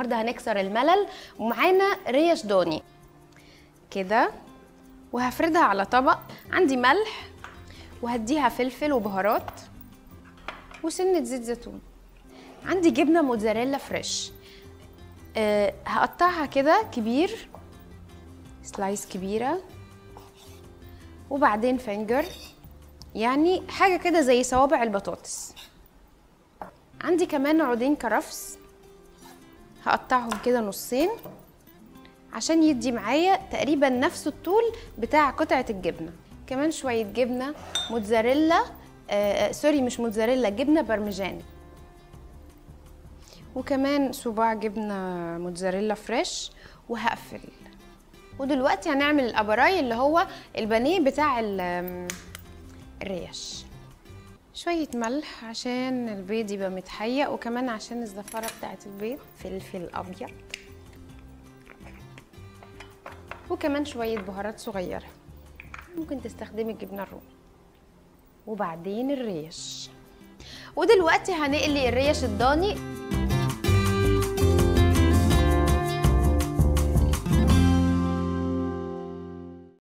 النهارده هنكسر الملل ومعانا ريش ضاني كده وهفردها على طبق عندي ملح وهديها فلفل وبهارات وسنة زيت زيتون عندي جبنة موتزاريلا فريش أه هقطعها كده كبير سلايس كبيرة وبعدين فينجر يعني حاجة كده زي صوابع البطاطس عندي كمان عودين كرفس هقطعهم كده نصين عشان يدي معايا تقريبا نفس الطول بتاع قطعة الجبنة كمان شوية جبنة موتزاريلا آه سوري مش موتزاريلا جبنة برمجان وكمان صباع جبنة موتزاريلا فريش وهقفل ودلوقتي هنعمل الابراي اللي هو البانيه بتاع الريش شوية ملح عشان البيض يبقى متحيق وكمان عشان الزفارة بتاعت البيض فلفل أبيض وكمان شوية بهارات صغيرة ممكن تستخدمي الجبنة الرومي وبعدين الريش ودلوقتي هنقلي الريش الضاني